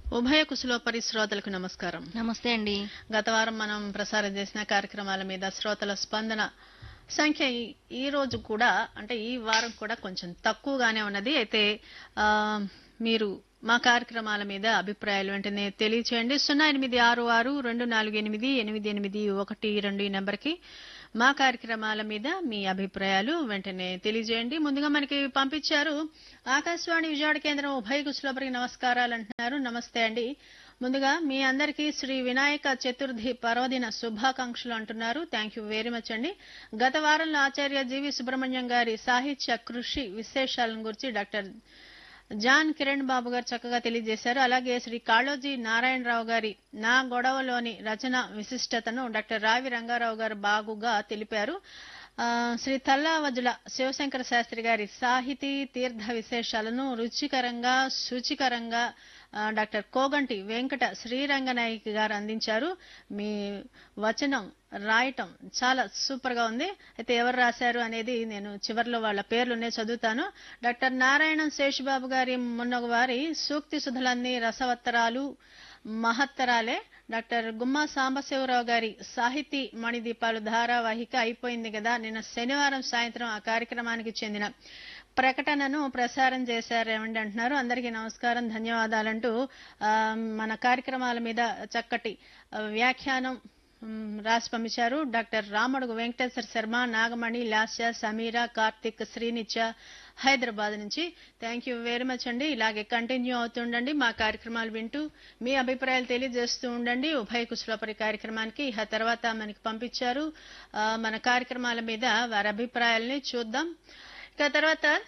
ఉభయ కుశలోపరి శ్రోతలకు నమస్కారం నమస్తే అండి గత వారం మనం ప్రసారం చేసిన కార్యక్రమాల మీద శ్రోతల స్పందన సంఖ్య ఈ- ఈ రోజు కూడా అంటే ఈ వారం కూడా కొంచెం తక్కువగానే ఉన్నది అయితే ఆ, మీరు మా కార్యక్రమాల మీద అభిప్రాయాలు వెంటనే తెలియచేయండి సున్నా ఎనిమిది ఆరు ఆరు రెండు నాలుగు ఎనిమిది ఎనిమిది ఎనిమిది ఒకటి రెండు ఈ నెంబర్కి మా కార్యక్రమాల మీద మీ అభిప్రాయాలు వెంటనే తెలియజేయండి ముందుగా మనకి పంపించారు ఆకాశవాణి విజయవాడ కేంద్రం ఉభయ కుశలపరికి నమస్కారాలు అంటున్నారు నమస్తే అండి ముందుగా మీ అందరికీ శ్రీ వినాయక చతుర్థి పర్వదిన శుభాకాంక్షలు అంటున్నారు థ్యాంక్ యూ వెరీ మచ్ అండి గత వారంలో ఆచార్య జీవి సుబ్రహ్మణ్యం గారి సాహిత్య కృషి విశేషాలను గురించి డాక్టర్ జాన్ కిరణ్ బాబు గారు చక్కగా తెలియజేశారు అలాగే శ్రీ కాళోజీ నారాయణరావు గారి నా గొడవలోని రచన విశిష్టతను డాక్టర్ రావి రంగారావు గారు బాగుగా తెలిపారు ఆ, శ్రీ తల్లావజుల శివశంకర శాస్త్రి గారి సాహితీ తీర్థ విశేషాలను రుచికరంగా శుచికరంగా ఆ, డాక్టర్ కోగంటి వెంకట శ్రీరంగనాయకి గారు అందించారు మీ వచనం రాయటం చాలా సూపర్ గా ఉంది అయితే ఎవరు రాశారు అనేది నేను చివరిలో వాళ్ళ పేర్లునే చదువుతాను డాక్టర్ నారాయణన్ శేషుబాబు గారి మొన్నొక వారి సూక్తి సుధలన్నీ రసవత్తరాలు మహత్తరాలే డాక్టర్ గుమ్మా సాంబశివరావు గారి సాహితీ మణిదీపాలు ధారావాహిక అయిపోయింది కదా నిన్న శనివారం సాయంత్రం ఆ కార్యక్రమానికి చెందిన ప్రకటనను ప్రసారం చేశారేమండి అంటున్నారు అందరికీ నమస్కారం ధన్యవాదాలంటూ ఆ, మన కార్యక్రమాల మీద చక్కటి ఆ, వ్యాఖ్యానం మ్, రాసి పంపించారు డాక్టర్ రామడుగు వెంకటేశ్వర శర్మ నాగమణి లాస్య సమీర కార్తిక్ శ్రీనిత్య హైదరాబాద్ నుంచి థ్యాంక్ యూ వెరీ మచ్ అండి ఇలాగే కంటిన్యూ అవుతుండండి మా కార్యక్రమాలు వింటూ మీ అభిప్రాయాలు తెలియజేస్తూ ఉండండి ఉభయ కుశలపరి కార్యక్రమానికి ఆ తర్వాత మనకి పంపించారు ఆ, మన కార్యక్రమాల మీద వారి అభిప్రాయాల్ని చూద్దాం ఇక తర్వాత